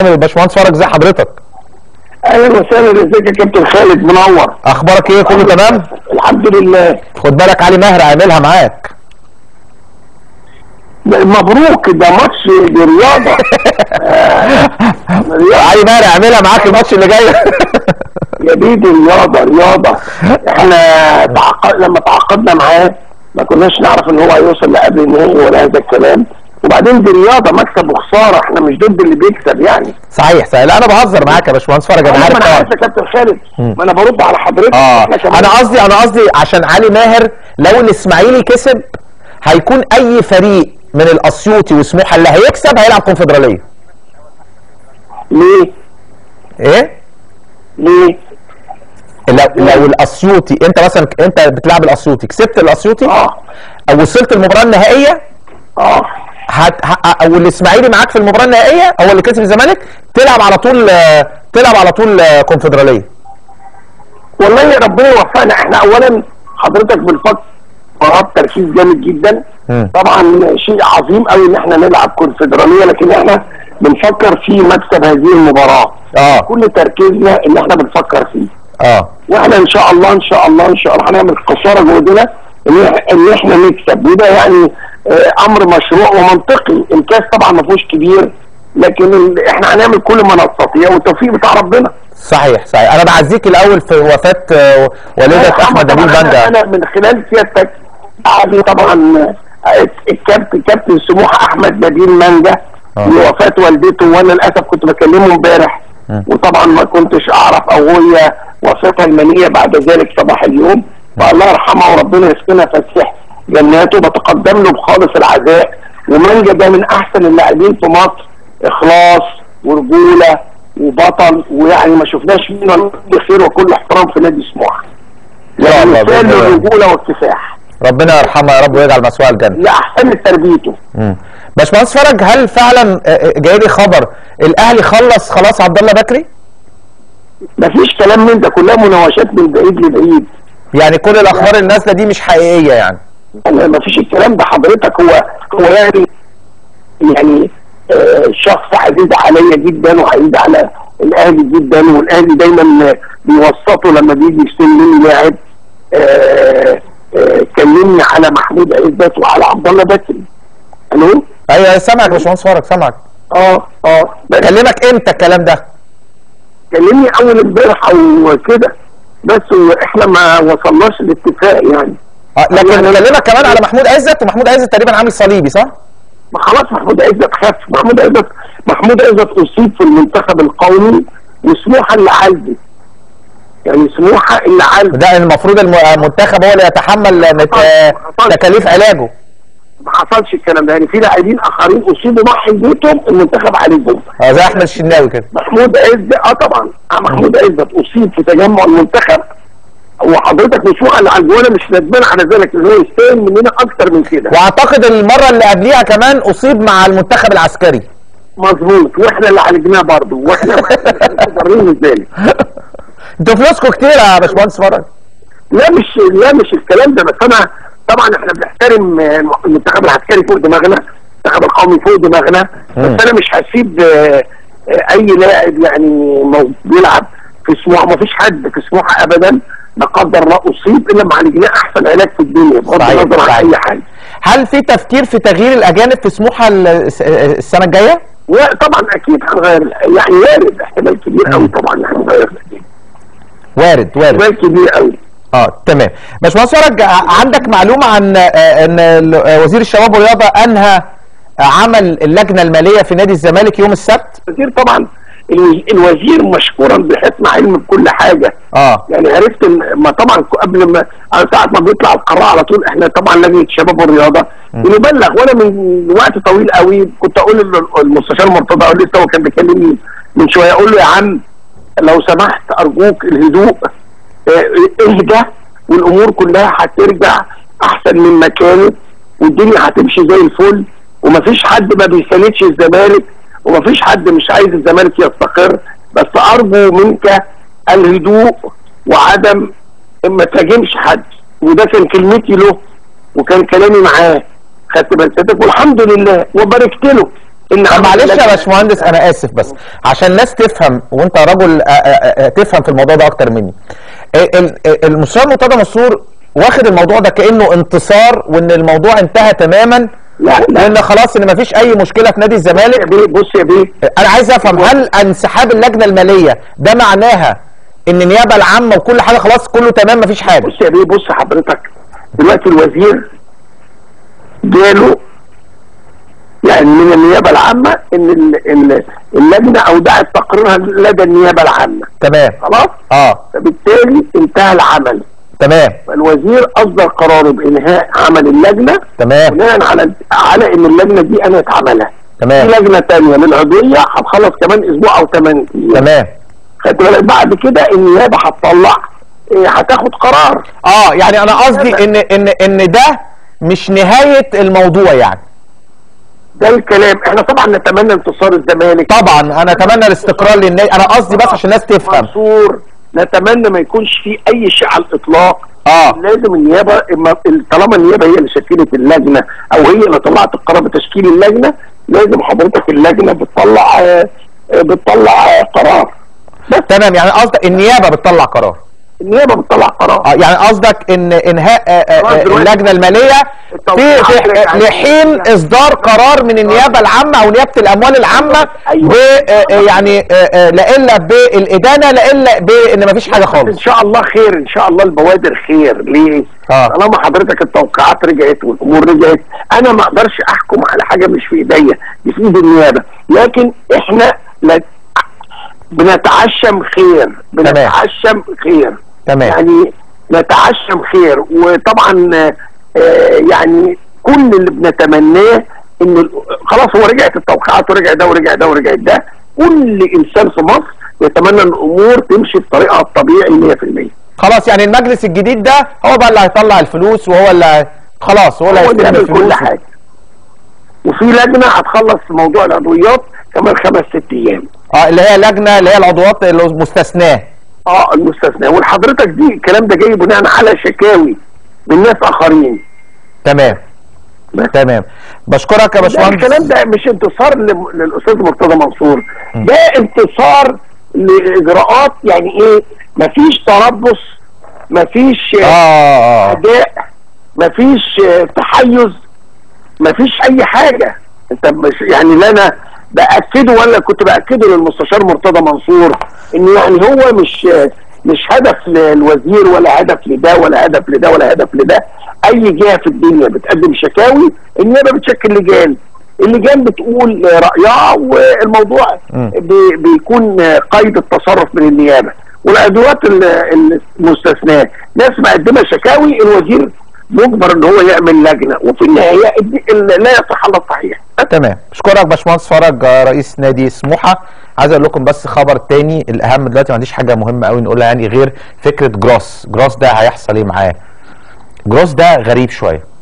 باشمهندس فرج زي حضرتك اهلا وسهلا ازيك يا كابتن خالد منور اخبارك ايه كله تمام الحمد لله خد بالك علي ماهر عاملها معاك مبروك ده ماتش دي رياضه آه، رياضة علي ماهر عاملها معاك الماتش اللي جاي يا بيدي رياضه رياضه احنا تعق... لما تعاقدنا معاه ما كناش نعرف ان هو هيوصل لقبل النهائي ولا هذا الكلام وبعدين دي رياضه مكسب وخساره احنا مش ضد اللي بيكسب يعني صحيح صحيح لا انا بهزر معاك يا باشمهندس فرج انا ما عارف انا طبعا عارف يا كابتن خالد ما انا برد على حضرتك اه إحنا كمان- انا قصدي انا قصدي عشان علي ماهر لو الاسماعيلي كسب هيكون اي فريق من الاسيوطي وسموحه اللي هيكسب هيلعب كونفدراليه ليه؟ ايه ليه؟ لو لو الاسيوطي انت مثلا انت بتلعب الاسيوطي كسبت الاسيوطي اه او وصلت المباراه النهائيه اه هت... ه... او الاسماعيلي معاك في المباراه النهائيه هو اللي كسب الزمالك تلعب على طول آه، تلعب على طول آه، كونفدراليه والله ربنا يوفقنا احنا اولا حضرتك بنفكر مباراة تركيز جامد جدا مم. طبعا شيء عظيم قوي ان احنا نلعب كونفدراليه لكن احنا بنفكر في مكسب هذه المباراه اه كل تركيزنا ان احنا بنفكر فيه اه واحنا ان شاء الله ان شاء الله ان شاء الله هنعمل قصارى جهدنا ان إح- ان احنا نكسب وده يعني آه، امر مشروع ومنطقي الكاس طبعا ما فيهوش كبير لكن ال- احنا هنعمل كل ما نستطيع والتوفيق بتاع ربنا صحيح صحيح انا بعزيك الاول في وفاه آه، والده احمد نبيل طبعاً باندا أنا, انا من خلال سيادتك بعد طبعا آه، الكابتن كابتن سموحه احمد نبيل مانجا آه. لوفاه والدته وانا للاسف كنت بكلمه امبارح مم. وطبعا ما كنتش اعرف او هي وفاتها المنيه بعد ذلك صباح اليوم فالله يرحمها وربنا يسكنها فسح جناته بتقدم له بخالص العزاء ومانجا ده من احسن اللاعبين في مصر اخلاص ورجوله وبطل ويعني ما شفناش منه إلا كل خير وكل احترام في نادي سموحه يا يعني الله، مثال ربنا- للرجوله والكفاح ربنا يرحمها يا رب ويجعل مسواه الجنه لاحسن من تربيته مم. باشمهندس فرج هل فعلا آه، آه، جاي لي خبر الاهلي خلص خلاص عبد الله بكري مفيش كلام من ده كلها مناوشات من بعيد لبعيد يعني كل الاخبار النازله دي مش حقيقيه يعني أنا مفيش الكلام ده حضرتك هو هو يعني يعني آه شخص عزيز عليا جدا وعزيز على الاهلي جدا والاهلي دايما بيوسطه لما بيجي يشتري مني لاعب آه آه كلمني على محمود عزت وعلى عبد الله بكري الو ايوه سامعك يا باشمهندس فرج سامعك اه اه بس كلمك امتى الكلام ده كلمني اول امبارح او كده بس احنا ما وصلناش لاتفاق يعني آه لكن يعني- كلمك كمان على محمود عزت ومحمود عزت تقريبا عامل صليبي صح ما خلاص محمود عزت خف محمود عزت محمود عزت اصيب في المنتخب القومي وسموحه اللي عالجه يعني سموحه اللي عالجه ده المفروض الم- المنتخب هو اللي يتحمل نت- آه، تكاليف علاجه ما حصلش الكلام ده يعني في لاعبين اخرين اصيبوا مع حدتهم المنتخب عالجهم آه، زي احمد الشناوي كده محمود عزت اه طبعا آه محمود عزت اصيب في تجمع المنتخب وحضرتك مش اللي عالجونا مش ندمان على ذلك ان هو يستاهل مننا اكتر من كده واعتقد المره اللي قبليها كمان اصيب مع المنتخب العسكري مظبوط واحنا اللي عالجناه برضه واحنا مقدرين ذلك انتوا فلوسكم كتير يا باشمهندس فرج لا مش لا مش الكلام ده بس انا طبعا احنا بنحترم آه، المنتخب العسكري فوق دماغنا المنتخب القومي فوق دماغنا مم. بس انا مش هسيب آه، آه، اي لاعب يعني مو- بيلعب في سموحه ما فيش حد في سموحه ابدا لا قدر الله اصيب الا ما عالجناه احسن علاج في الدنيا بغض صحيح، النظر عن صحيح. اي حاجه هل في تفكير في تغيير الاجانب في سموحه ال- الس- السنه الجايه؟ وطبعا اكيد هنغير يعني وارد احتمال كبير قوي طبعا يعني هنغير وارد وارد احتمال كبير قوي اه تمام باشمهندس فرج ع- عندك معلومه عن آه، ان ال- آه، وزير الشباب والرياضه انهى آه، عمل اللجنه الماليه في نادي الزمالك يوم السبت الوزير طبعا الو- الوزير مشكورا بحسن علم بكل حاجه اه يعني عرفت ان ما طبعا قبل ما على ساعه ما بيطلع القرار على طول احنا طبعا لجنه الشباب والرياضه بنبلغ وانا من وقت طويل قوي كنت اقول لل- المستشار مرتضى اقول لسه هو كان بيكلمني من شويه اقول له يا عم لو سمحت ارجوك الهدوء اه، اهدى والامور كلها هترجع احسن من ما كانت والدنيا هتمشي زي الفل ومفيش حد ما بيساندش الزمالك ومفيش حد مش عايز الزمالك يستقر بس ارجو منك الهدوء وعدم ما تهاجمش حد وده كان كلمتي له وكان كلامي معاه خدت بالك والحمد لله وباركت له ان طب عمل معلش يا اللجنة- باشمهندس انا اسف بس عشان الناس تفهم وانت رجل آه، آه، آه، تفهم في الموضوع ده اكتر مني ال- ال- المستشار مرتضى منصور واخد الموضوع ده كانه انتصار وان الموضوع انتهى تماما لا لا وان خلاص ان مفيش اي مشكله في نادي يا الزمالك بيه بص يا بيه انا عايز افهم هل انسحاب اللجنه الماليه ده معناها ان النيابه العامه وكل حاجه خلاص كله تمام مفيش حاجه بص يا بيه بص حضرتك دلوقتي الوزير جاله يعني من النيابه العامه ان ال- ال- اللجنه اودعت تقريرها لدى النيابه العامه تمام خلاص اه فبالتالي انتهى العمل تمام فالوزير اصدر قراره بانهاء عمل اللجنه تمام بناء على على ان اللجنه دي انهت عملها في تمام لجنه ثانيه للعضويه هتخلص كمان اسبوع او 8 ايام تمام خدت بالك بعد كده النيابه هتطلع إيه، هتاخد قرار اه يعني انا قصدي ان ان ان ده مش نهايه الموضوع يعني ده الكلام احنا طبعا نتمنى انتصار الزمالك طبعا انا اتمنى الاستقرار للنادي انا قصدي بس عشان الناس تفهم منصور نتمنى ما يكونش في اي شيء على الاطلاق اه لازم النيابه إما- طالما النيابه هي اللي شكلت اللجنه او هي اللي طلعت القرار بتشكيل اللجنه لازم حضرتك اللجنه بتطلع آه، آه، بتطلع آه، قرار بس تمام يعني قصدك النيابه بتطلع قرار النيابه بتطلع قرار اه يعني قصدك ان انهاء آه، آه، خلاص آه، دلوقتي اللجنه الماليه في, التوقيعات في رجعت. لحين اصدار قرار من النيابه العامه او نيابه الاموال العامه أيوة. ب آه، آه، يعني آه، آه، لا الا بالادانه لا الا بان مفيش حاجه ان خالص شاء الله خير ان شاء الله البوادر خير ليه؟ آه. طالما حضرتك التوقيعات رجعت والامور رجعت انا ما اقدرش احكم على حاجه مش في ايديا دي في ايد النيابه لكن احنا لا بنتعشم خير بنتعشم خير تمام. يعني نتعشم خير وطبعا آه، يعني كل اللي بنتمناه ان ال- خلاص هو رجعت التوقيعات ورجع ده ورجع ده ورجع ده كل انسان في مصر يتمنى ان الامور تمشي بطريقها الطبيعي 100% خلاص يعني المجلس الجديد ده هو بقى اللي هيطلع الفلوس وهو اللي خلاص هو اللي هو اللي هيستلم يعمل كل الفلوس حاجه وفي لجنه هتخلص موضوع العضويات كمان خمس ست ايام اه اللي هي لجنه اللي هي العضوات المستثناه اه المستثنى والحضرتك دي الكلام ده جاي بناء على شكاوي من ناس اخرين تمام بس. تمام بشكرك يا ده باشمهندس الكلام ده مش انتصار لم- للاستاذ مرتضى منصور ده انتصار لاجراءات يعني ايه مفيش تربص مفيش اه اه آه. اداء مفيش آه، تحيز مفيش اي حاجه انت مش يعني لا انا باكده ولا كنت باكده للمستشار مرتضى منصور ان يعني هو مش آه، مش هدف للوزير ولا هدف لده ولا هدف لده ولا هدف لده اي جهه في الدنيا بتقدم شكاوي النيابه بتشكل لجان اللجان بتقول آه، رايها والموضوع مم. بي- بيكون آه، قيد التصرف من النيابه والادوات ال- المستثناه ناس مقدمه شكاوي الوزير مجبر ان هو يعمل لجنه وفي النهايه الد- ال- لا يصح الا الصحيح تمام اشكرك باشمهندس فرج آه، رئيس نادي سموحه عايز اقول لكم بس خبر تاني الاهم دلوقتي ما عنديش حاجه مهمه قوي نقولها يعني غير فكره جروس جروس ده هيحصل ايه معاه جروس ده غريب شويه